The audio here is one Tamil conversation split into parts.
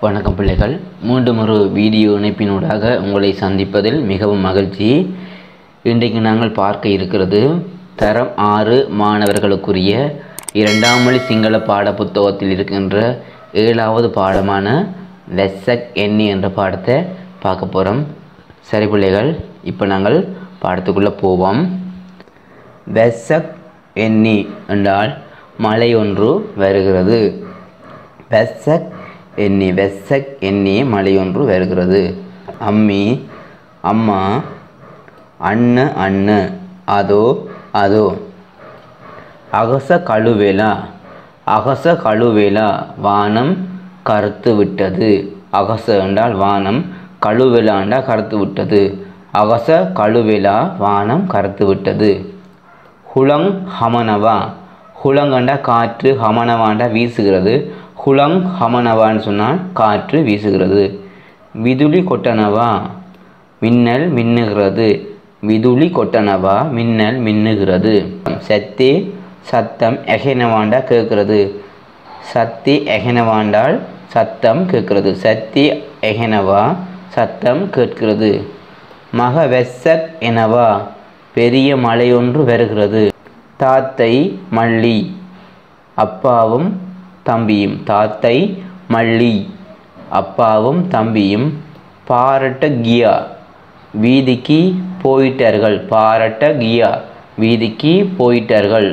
வணக்கம் பிள்ளைகள் மீண்டும் ஒரு வீடியோ இணைப்பினூடாக உங்களை சந்திப்பதில் மிகவும் மகிழ்ச்சி இன்றைக்கு நாங்கள் பார்க்க இருக்கிறது தரம் ஆறு மாணவர்களுக்குரிய இரண்டாம் மொழி சிங்கள பாட புத்தகத்தில் இருக்கின்ற ஏழாவது பாடமான வெசக் எண்ணி என்ற பாடத்தை பார்க்க போகிறோம் சரி பிள்ளைகள் இப்போ நாங்கள் பாடத்துக்குள்ளே போவோம் வெசக் எண்ணி என்றால் மழை ஒன்று வருகிறது வெசக் எண்ணி வெசக் எண்ணி மழை ஒன்று வருகிறது அம்மி அம்மா அண்ணு அண்ணு அதோ அதோ அகச கழுவேலா அகச கழுவேலா வானம் கருத்து விட்டது அகச என்றால் வானம் கழுவேலா என்றால் கருத்து விட்டது அகச கழுவேலா வானம் கருத்து விட்டது ஹுளங் ஹமனவா ஹுளங்கண்டா காற்று ஹமனவாண்டா வீசுகிறது ஹுளங் ஹமனவான்னு சொன்னால் காற்று வீசுகிறது விதுளி கொட்டனவா மின்னல் மின்னுகிறது விதுளி கொட்டனவா மின்னல் மின்னுகிறது சத்தி சத்தம் எகனவாண்டா கேட்கிறது சத்தி எகனவாண்டால் சத்தம் கேட்கிறது சத்தி எகனவா சத்தம் கேட்கிறது மக வெசக் எனவா பெரிய மலையொன்று வருகிறது தாத்தை மல்லி அப்பாவும் தம்பியும் தாத்தை மல்லி அப்பாவும் தம்பியும் பாரட்ட கியா வீதிக்கு போயிட்டார்கள் பாரட்ட கியா வீதிக்கு போயிட்டார்கள்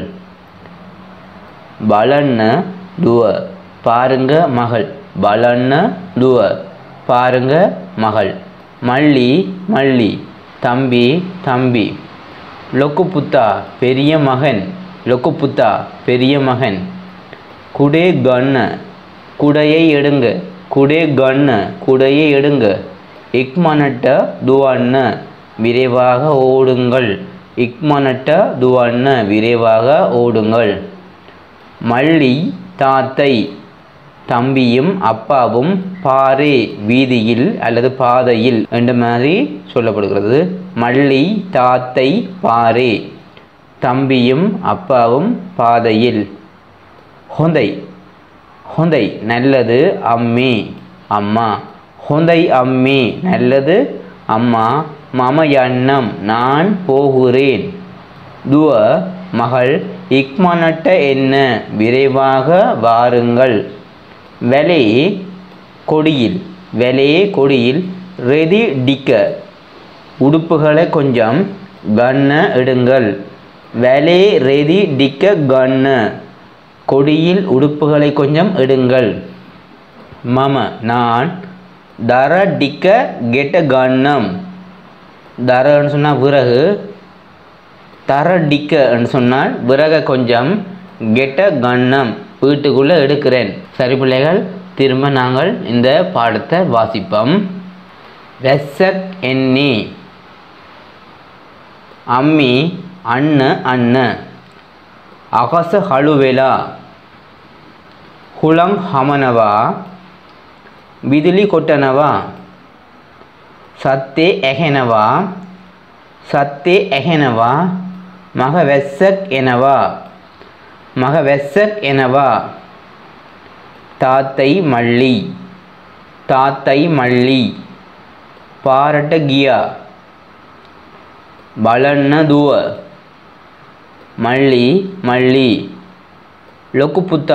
பலன்ன டுவ பாருங்க மகள் பலன்ன டுவ பாருங்க மகள் மல்லி மல்லி தம்பி தம்பி லொக்குப்புத்தா பெரிய மகன் லொக்குப்புத்தா பெரிய மகன் குடே கண்ண குடையை எடுங்க குடே கண்ண குடையை எடுங்க இக்மனட்ட துவண்ண விரைவாக ஓடுங்கள் இக்மனட்ட துவண்ண விரைவாக ஓடுங்கள் மல்லி தாத்தை தம்பியும் அப்பாவும் பாரே வீதியில் அல்லது பாதையில் என்ற மாதிரி சொல்லப்படுகிறது மல்லி தாத்தை பாரே தம்பியும் அப்பாவும் பாதையில் ஹொந்தை ஹொந்தை நல்லது அம்மி அம்மா ஹொந்தை அம்மி நல்லது அம்மா மம எண்ணம் நான் போகிறேன் துவ மகள் இக்மனட்ட என்ன விரைவாக வாருங்கள் வெலே கொடியில் வெலே கொடியில் ரெதி டிக்க உடுப்புகளை கொஞ்சம் கண்ண எடுங்கள் வெலே ரெதி டிக்க கண்ண கொடியில் உடுப்புகளை கொஞ்சம் எடுங்கள் மம நான் தர டிக்க கெட்ட கண்ணம் தரன்னு சொன்னால் விறகு தர டிக்கன்னு சொன்னால் விறகை கொஞ்சம் கெட்ட கண்ணம் வீட்டுக்குள்ளே எடுக்கிறேன் சரி பிள்ளைகள் திரும்ப நாங்கள் இந்த பாடத்தை வாசிப்போம் வெசக் எண்ணி அம்மி அண்ணு அண்ணு அகச ஹழுவேலா ಹುಳಂ ಹಮನವ ಬಿದಿಲಿ ಕೊಟ್ಟನವ ಸತ್ತೆ ಎಹೆನವ ಸತ್ತೆ ಎಹೆನವ ಮಗ ವೆಸ್ಸಕ್ ಎನವ ಮಗ ವೆಸ್ಸಕ್ ಎನವ ತಾತೈ ಮಳ್ಳಿ ತಾತೈ ಮಳ್ಳಿ ಪಾರಟ ಗಿಯ ಬಳಣ್ಣ ದುವ ಮಳ್ಳಿ ಮಳ್ಳಿ ಲೊಕುಪುತ್ತ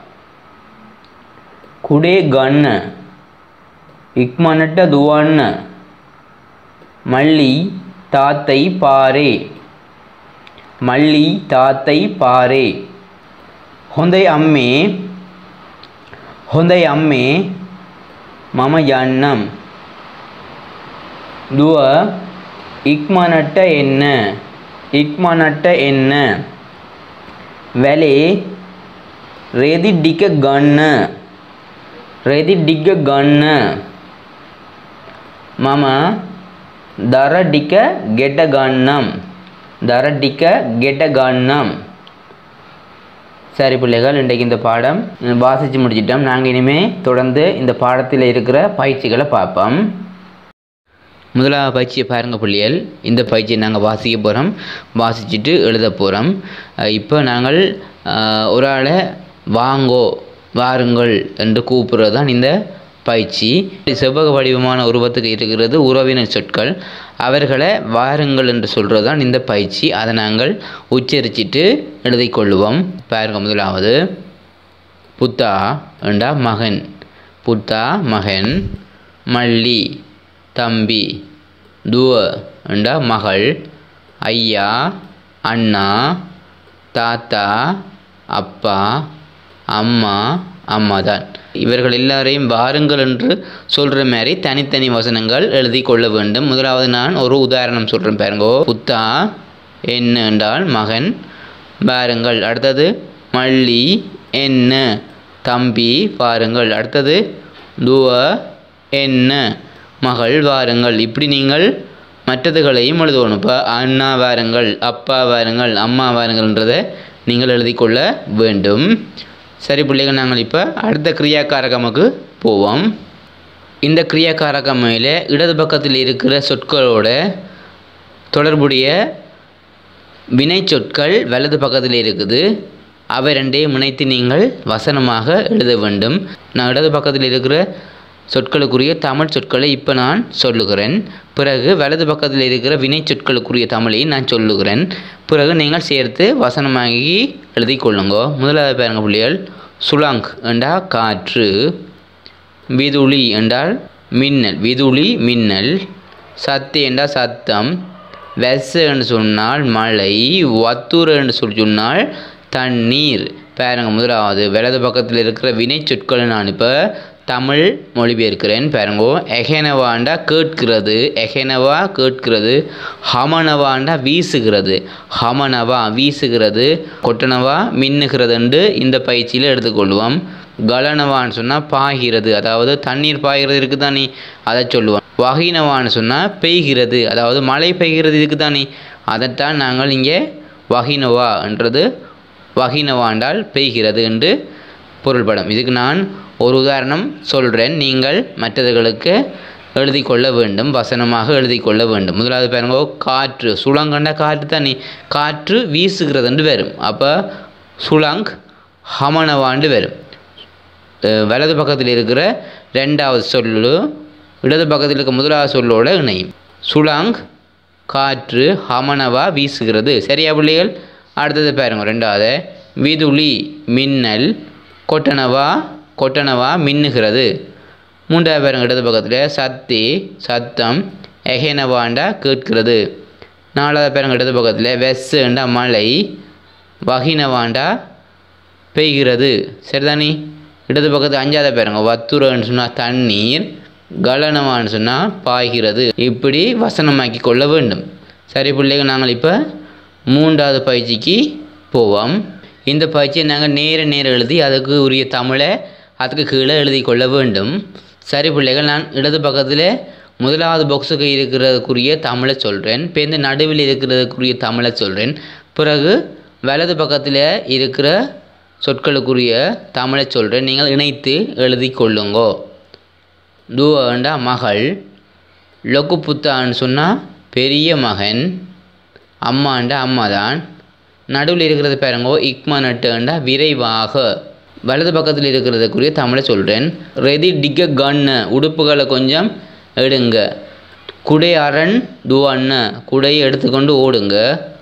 ಕುಡೆ ಗಣ್ಣ ಇಕ್ಮನಟ್ಟ ದುವಣ್ಣ ಮಳ್ಳಿ ತಾತೈ ಪಾರೆ ಮಳ್ಳಿ ತಾತೈ ಪಾರೆ ಹೊಂದೈ ಅಮ್ಮೆ ಹೊಂದೈ ಅಮ್ಮೆ ಮಮ ಎಣ್ಣಂ ದುವ ಇಕ್ಮನಟ್ಟ ಎನ್ನ ಇಕ್ಮನಟ್ಟ ಎನ್ನ வெலே ரெதி டிக்க கண்ணு ரெதி டிக்க கண்ணு மம தர டிக்க கெட்ட கண்ணம் தர டிக்க கெட்ட கண்ணம் சரி பிள்ளைகள் இன்றைக்கு இந்த பாடம் வாசித்து முடிச்சிட்டோம் நாங்கள் இனிமேல் தொடர்ந்து இந்த பாடத்தில் இருக்கிற பயிற்சிகளை பார்ப்போம் முதலாவது பயிற்சியை பாருங்கள் பிள்ளைகள் இந்த பயிற்சியை நாங்கள் வாசிக்க போகிறோம் வாசிச்சுட்டு எழுத போகிறோம் இப்போ நாங்கள் அஹ், ஒரு ஆளை வாங்கோ வாருங்கள் என்று கூப்பிடுறது தான் இந்த பயிற்சி செவ்வக வடிவமான உருவத்துக்கு இருக்கிறது உறவினர் சொற்கள் அவர்களை வாருங்கள் என்று சொல்கிறது தான் இந்த பயிற்சி அதை நாங்கள் உச்சரிச்சிட்டு எழுதிக் கொள்ளுவோம் பாருங்க முதலாவது புத்தா என்றா மகன் புத்தா மகன் மல்லி தம்பி துவ என்றா மகள் ஐயா அண்ணா தாத்தா அப்பா அம்மா அம்மா தான் இவர்கள் எல்லாரையும் வாருங்கள் என்று சொல்கிற மாதிரி தனித்தனி வசனங்கள் எழுதி கொள்ள வேண்டும் முதலாவது நான் ஒரு உதாரணம் சொல்கிறேன் பாருங்கோ புத்தா என்ன என்றால் மகன் பாருங்கள் அடுத்தது மல்லி என்ன தம்பி பாருங்கள் அடுத்தது துவ என்ன மகள் வாருங்கள் இப்படி நீங்கள் மற்றதுகளையும் எழுதணும் இப்போ அண்ணா வாருங்கள் அப்பா வாருங்கள் அம்மா வாருங்கள்ன்றதை நீங்கள் எழுதிக்கொள்ள வேண்டும் சரி பிள்ளைகள் நாங்கள் இப்போ அடுத்த கிரியாக்காரகமுக்கு போவோம் இந்த கிரியாக்காரகமையில் இடது பக்கத்தில் இருக்கிற சொற்களோட தொடர்புடைய வினை சொற்கள் வலது பக்கத்தில் இருக்குது அவை ரெண்டையும் இணைத்து நீங்கள் வசனமாக எழுத வேண்டும் நான் இடது பக்கத்தில் இருக்கிற சொற்களுக்குரிய தமிழ் சொற்களை இப்போ நான் சொல்லுகிறேன் பிறகு வலது பக்கத்தில் இருக்கிற வினை சொற்களுக்குரிய தமிழை நான் சொல்லுகிறேன் பிறகு நீங்கள் சேர்த்து வசனமாகி எழுதி கொள்ளுங்க முதலாவது பாருங்க பிள்ளைகள் சுலாங் என்றால் காற்று விதுளி என்றால் மின்னல் விதுளி மின்னல் சத்து என்றால் சத்தம் வெச என்று சொன்னால் மழை வத்துர என்று சொல்லி சொன்னால் தண்ணீர் பாருங்க முதலாவது வலது பக்கத்தில் இருக்கிற வினை சொற்களை நான் இப்போ தமிழ் மொழிபெயர்க்கிறேன் பாருங்கோ எகெனவாண்டா கேட்கிறது எகெனவா கேட்கிறது ஹமனவாண்டா வீசுகிறது ஹமனவா வீசுகிறது கொட்டனவா மின்னுகிறது என்று இந்த பயிற்சியில் எடுத்துக்கொள்வோம் கலனவான்னு சொன்னால் பாய்கிறது அதாவது தண்ணீர் பாய்கிறது இருக்குது தானே அதை சொல்லுவோம் வகினவான்னு சொன்னால் பெய்கிறது அதாவது மழை பெய்கிறது இருக்குது தானே அதைத்தான் நாங்கள் இங்கே வகினவா என்றது வகினவாண்டால் பெய்கிறது என்று பொருள்படும் இதுக்கு நான் ஒரு உதாரணம் சொல்கிறேன் நீங்கள் மற்றவர்களுக்கு எழுதி கொள்ள வேண்டும் வசனமாக எழுதி கொள்ள வேண்டும் முதலாவது பாருங்க காற்று சுளங்கண்ட காற்று தண்ணி காற்று வீசுகிறது என்று வரும் அப்போ சுளங் ஹமனவாண்டு வரும் அஹ் வலது பக்கத்தில் இருக்கிற ரெண்டாவது சொல்லு இடது பக்கத்தில் இருக்க முதலாவது சொல்லோட இணையும் சுளாங் காற்று ஹமனவா வீசுகிறது சரியா பிள்ளைகள் அடுத்தது பாருங்க ரெண்டாவது விதுளி மின்னல் கொட்டனவா கொட்டனவா மின்னுகிறது மூன்றாவது பாருங்க இடது பக்கத்தில் சத்தி சத்தம் எகெனவாண்டா கேட்கிறது நாலாவது பாருங்க இடது பக்கத்தில் வெஸ்ஸுண்டா மழை வகினவாண்டா பெய்கிறது சரிதானே இடது பக்கத்து அஞ்சாவது பாருங்க வத்துரன்னு சொன்னால் தண்ணீர் கலனவான்னு சொன்னால் பாய்கிறது இப்படி வசனமாக்கி கொள்ள வேண்டும் சரி பிள்ளைகள் நாங்கள் இப்போ மூன்றாவது பயிற்சிக்கு போவோம் இந்த பயிற்சியை நாங்கள் நேர நேர எழுதி அதுக்கு உரிய தமிழை அதுக்கு கீழே எழுதி கொள்ள வேண்டும் சரி பிள்ளைகள் நான் இடது பக்கத்தில் முதலாவது பாக்ஸுக்கு இருக்கிறதுக்குரிய தமிழை சொல்கிறேன் இப்போ இந்த நடுவில் இருக்கிறதுக்குரிய தமிழை சொல்கிறேன் பிறகு வலது பக்கத்தில் இருக்கிற சொற்களுக்குரிய தமிழை சொல்கிறேன் நீங்கள் இணைத்து எழுதி கொள்ளுங்கோ தூவண்டா மகள் லொக்குப்புத்தான்னு சொன்னால் பெரிய மகன் அம்மாண்டா அம்மா தான் நடுவில் இருக்கிறது பாருங்கோ இக்மா நட்டுண்டா விரைவாக வலது பக்கத்தில் இருக்கிறதுக்குரிய தமிழை சொல்கிறேன் ரெதி டிக்க கன்னு உடுப்புகளை கொஞ்சம் எடுங்க குடை அரண் துவண்ண குடையை எடுத்துக்கொண்டு ஓடுங்க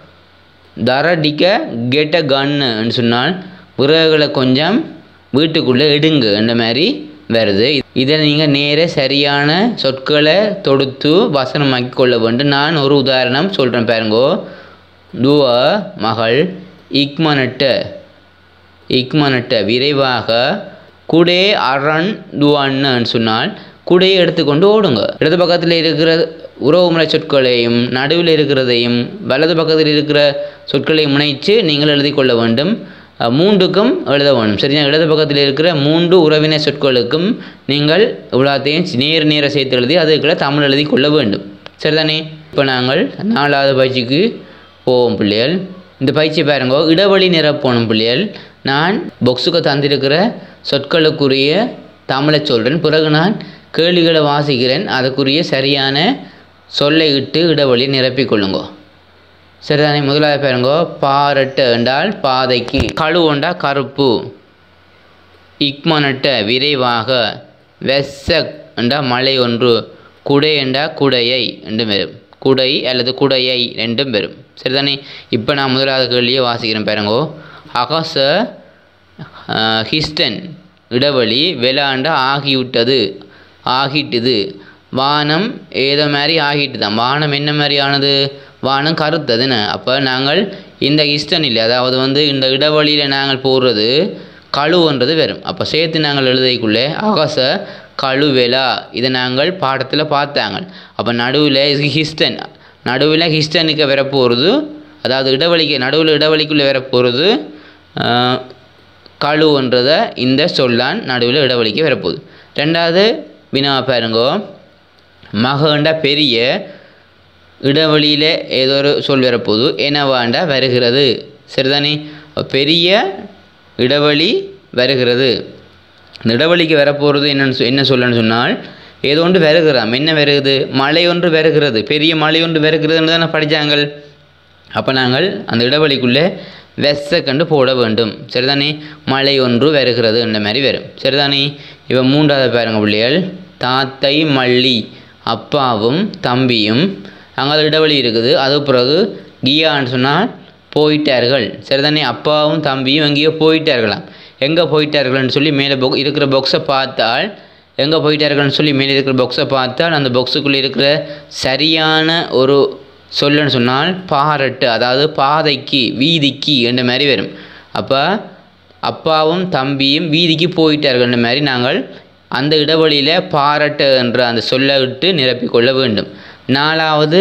தர டிக்க கெட்ட கன்னு சொன்னால் விறகுகளை கொஞ்சம் வீட்டுக்குள்ளே எடுங்க இந்த மாதிரி வருது இதை நீங்கள் நேர சரியான சொற்களை தொடுத்து வசனமாக்கி கொள்ள வேண்டும் நான் ஒரு உதாரணம் சொல்கிறேன் பாருங்கோ துவ மகள் இக்மனட்ட இக்மனட்ட விரைவாக குடே அரண் துவன்னு சொன்னால் குடையை எடுத்துக்கொண்டு ஓடுங்க இடது பக்கத்தில் இருக்கிற உறவுமுறை சொற்களையும் நடுவில் இருக்கிறதையும் வலது பக்கத்தில் இருக்கிற சொற்களையும் இணைத்து நீங்கள் எழுதி கொள்ள வேண்டும் அஹ், மூன்றுக்கும் எழுத வேண்டும் சரியா இடது பக்கத்தில் இருக்கிற மூன்று உறவினர் சொற்களுக்கும் நீங்கள் இவ்வளோத்தையும் நேர் நேர சேர்த்து எழுதி அதுக்குள்ள தமிழ் எழுதி கொள்ள வேண்டும் சரிதானே இப்போ நாங்கள் நாலாவது பயிற்சிக்கு போவோம் பிள்ளைகள் இந்த பயிற்சி பாருங்க இடைவெளி நிரப்பணும் பிள்ளைகள் நான் பொக்ஸுக்கு தந்திருக்கிற சொற்களுக்குரிய தமிழை சொல்கிறேன் பிறகு நான் கேள்விகளை வாசிக்கிறேன் அதுக்குரிய சரியான சொல்லை இட்டு இடைவெளி நிரப்பிக் கொள்ளுங்க சரிதானே முதலாவது பாருங்க பாரட்டு என்றால் பாதைக்கு கழுவுண்டா கருப்பு இக்மனட்ட விரைவாக வெசக் என்றா மலை ஒன்று குடை என்றா குடையை ரெண்டும் வரும் குடை அல்லது குடையை ரெண்டும் வரும் சரிதானே இப்போ நான் முதலாவது கேள்வியை வாசிக்கிறேன் பாருங்கோ அகச ஆஹ், ஹிஸ்டன் இடைவெளி விளாண்ட ஆகிவிட்டது ஆகிட்டுது வானம் ஏதோ மாதிரி ஆகிட்டுதான் வானம் என்ன மாதிரி ஆனது வானம் கருத்ததுன்னு அப்போ நாங்கள் இந்த ஹிஸ்டன் இல்லை அதாவது வந்து இந்த இடைவெளியில் நாங்கள் போடுறது கழுவுன்றது வரும் அப்போ சேர்த்து நாங்கள் எழுதைக்குள்ளே அகச கழுவெலா இதை நாங்கள் பாடத்தில் பார்த்தாங்க அப்போ நடுவில் ஹிஸ்டன் நடுவில் ஹிஸ்டனுக்கு வரப்போகிறது அதாவது இடைவெளிக்கு நடுவில் இடைவெளிக்குள்ளே வரப்போகிறது கழுவுன்றதை இந்த சொல்லான் நடுவில் இடைவெளிக்கு வரப்போகுது ரெண்டாவது வினா பாருங்கோ மகண்டா பெரிய இடைவெளியில் ஏதோ ஒரு சொல் வரப்போகுது என்னவாண்டா வருகிறது சரிதானே அப்ப பெரிய இடைவெளி வருகிறது இந்த இடைவெளிக்கு வரப்போகிறது என்னன்னு சொ- என்ன சொல்லணும்னு சொன்னால் ஏதோ ஒன்று வருகிறாம் என்ன வருகுது மழை ஒன்று வருகிறது பெரிய மழை ஒன்று வருகிறதுன்னு தானே படித்தாங்கள் அப்போ நாங்கள் அந்த இடைவெளிக்குள்ளே வெச கண்டு போட வேண்டும் சரிதானே மழை ஒன்று வருகிறது என்ற மாதிரி வரும் சரிதானே இப்போ மூன்றாவது பாருங்க பிள்ளைகள் தாத்தை மல்லி அப்பாவும் தம்பியும் அங்கே இடைவெளி இருக்குது அது பிறகு கியான்னு சொன்னால் போயிட்டார்கள் சரிதானே அப்பாவும் தம்பியும் எங்கேயோ போயிட்டார்களாம் எங்கே போயிட்டார்கள்னு சொல்லி மேலே பொ இருக்கிற பாக்ஸை பார்த்தால் எங்கே போயிட்டார்கள்னு சொல்லி மேலே இருக்கிற பாக்ஸை பார்த்தால் அந்த பாக்ஸுக்குள்ளே இருக்கிற சரியான ஒரு சொல்லுன்னு சொன்னால் பாரட்டு அதாவது பாதைக்கு வீதிக்கு என்ற மாதிரி வரும் அப்போ அப்பாவும் தம்பியும் வீதிக்கு போயிட்டார்கள்ன்ற மாதிரி நாங்கள் அந்த இடைவெளியில் பாரட்டு என்ற அந்த சொல்லை விட்டு நிரப்பிக்கொள்ள வேண்டும் நாலாவது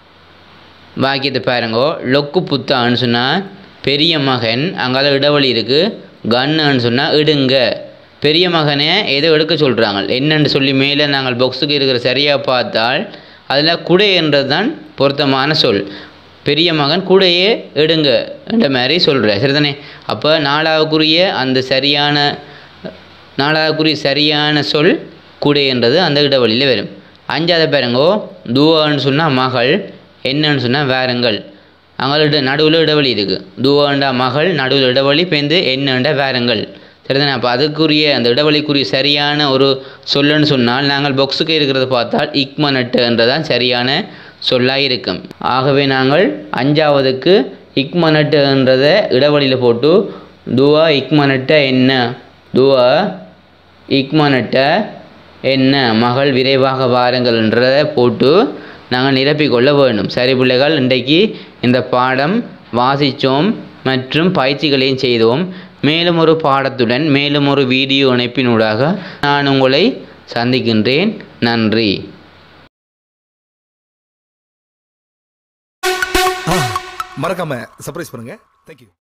வாக்கியத்தை பாருங்கோ லொக்கு புத்தான்னு சொன்னால் பெரிய மகன் அங்கால இடைவெளி இருக்குது கன்னுன்னு சொன்னால் இடுங்க பெரிய மகனை ஏதோ எடுக்க சொல்கிறாங்க என்னன்னு சொல்லி மேலே நாங்கள் பாக்ஸுக்கு இருக்கிற சரியாக பார்த்தால் அதில் குடை என்றது தான் பொருத்தமான சொல் பெரிய மகன் கூடையே எடுங்க என்ற மாதிரி சொல்கிறார் சரிதானே அப்போ நாலாவுக்குரிய அந்த சரியான நாலாவுக்குரிய சரியான சொல் குடை என்றது அந்த இடைவெளியில் வரும் அஞ்சாவது பாருங்கோ தூவான்னு சொன்னால் மகள் என்னன்னு சொன்னால் வேறுங்கள் அங்கே நடுவில் இடைவெளி இருக்குது தூவாண்டா மகள் நடுவில் இடைவெளி பேந்து என்னண்டா வேறுங்கள் சரிதானே அப்போ அதுக்குரிய அந்த இடைவெளிக்குரிய சரியான ஒரு சொல்லுன்னு சொன்னால் நாங்கள் பாக்ஸுக்கு இருக்கிறத பார்த்தால் இக்மனட்டுன்றதான் சரியான சொல்லாக இருக்கும் ஆகவே நாங்கள் அஞ்சாவதுக்கு இக்மனட்டுன்றதை இடைவெளியில் போட்டு துவா இக்மனட்ட என்ன துவா இக்மனட்ட என்ன மகள் விரைவாக வாருங்கள்ன்றதை போட்டு நாங்கள் நிரப்பிக்கொள்ள வேண்டும் சரி பிள்ளைகள் இன்றைக்கு இந்த பாடம் வாசித்தோம் மற்றும் பயிற்சிகளையும் செய்தோம் மேலும் ஒரு பாடத்துடன் மேலும் ஒரு வீடியோ இணைப்பினூடாக நான் உங்களை சந்திக்கின்றேன் நன்றி மறக்காம சர்ப்ரைஸ் பண்ணுங்க தேங்க்யூ